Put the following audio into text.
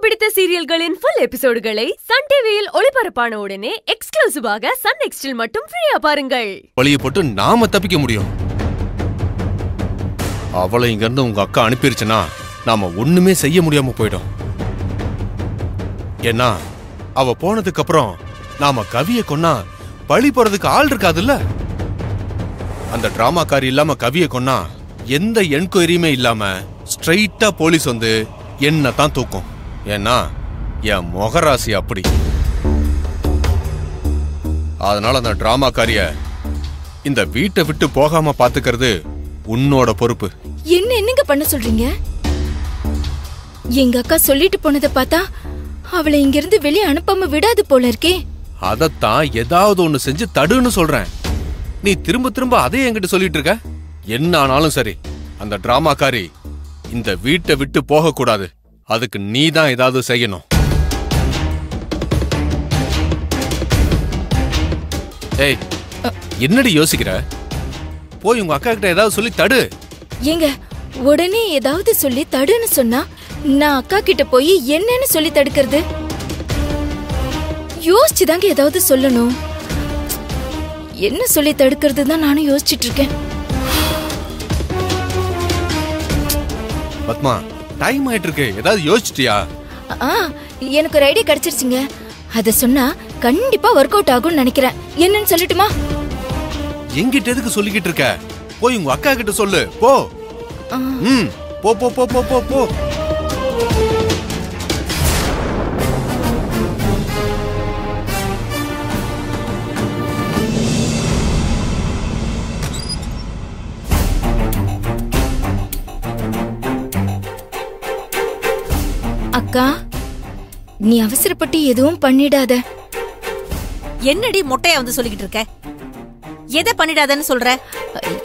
பிடித்த சீரியல்களின் full எபிசோடுகளை Sun டிவியில் ஒளிபரப்பான உடனே எக்ஸ்க்ளூசிவாக சன் நெக்ஸ்டில் மட்டும் ஃப்ரீயா பாருங்கள் வழியை போட்டு நாம தப்பிக்க முடியும் அவளை இங்க இருந்து உங்க அக்கா அனுப்பிருச்சுன்னா நாம ஒண்ணுமே செய்ய முடியாம போயிடும் ஏன்னா அவ போனதுக்கு அப்புறம் நாம கவிய கொன்னா பழி போறதுக்கு ஆள் இருக்காதுல்ல அந்த டிராமாக்காரி இல்லாம கவிய கொன்னா எந்த என்கொயரியுமே இல்லாம ஸ்ட்ரைட்டா போலீஸ் வந்து என்ன தான் தூக்கும் ஏன்னா என் முகராசி அப்படி அதனால அந்த டிராமாக்காரிய இந்த வீட்டை விட்டு போகாம பாத்துக்கிறது உன்னோட பொறுப்பு என்ன என்னங்க பண்ண சொல்றீங்க எங்க அக்கா சொல்லிட்டு போனதை பார்த்தா அவளை இங்கிருந்து வெளியே அனுப்பாம விடாது போல இருக்கே அதத்தான் ஏதாவது ஒண்ணு செஞ்சு தடுன்னு சொல்றேன் நீ திரும்ப திரும்ப அதே என்கிட்ட சொல்லிட்டு இருக்க என்ன ஆனாலும் சரி அந்த டிராமாக்காரி இந்த வீட்டை விட்டு போக கூடாது அதுக்கு நீ தான் ஏதாவது செய்யணும் ஏய் என்னடி யோசிக்கிற போய் உங்க அக்கா கிட்ட ஏதாவது சொல்லி தடு ஏங்க உடனே ஏதாவது சொல்லி தடுன்னு சொன்னா நான் அக்கா கிட்ட போய் என்னன்னு சொல்லி தடுக்கிறது யோசிச்சு தாங்க ஏதாவது சொல்லணும் என்ன சொல்லி தடுக்கிறது தான் நானும் யோசிச்சிட்டு இருக்கேன் பத்மா டைம் ஆயிட்டு இருக்கு ஏதாவது யோசிச்சிட்டியா ஆ எனக்கு ஒரு ஐடியா கிடைச்சிருச்சுங்க அத சொன்னா கண்டிப்பா ஒர்க் அவுட் ஆகும்னு நினைக்கிறேன் என்னன்னு சொல்லட்டுமா எங்கிட்ட எதுக்கு சொல்லிக்கிட்டு இருக்க போய் உங்க அக்கா கிட்ட சொல்லு போ ஆ, ம் போ போ போ போ போ போ அக்கா நீ அவசரப்பட்டு எதுவும் பண்ணிடாத என்னடி மொட்டையா வந்து சொல்லிக்கிட்டு இருக்க எதை பண்ணிடாதன்னு சொல்ற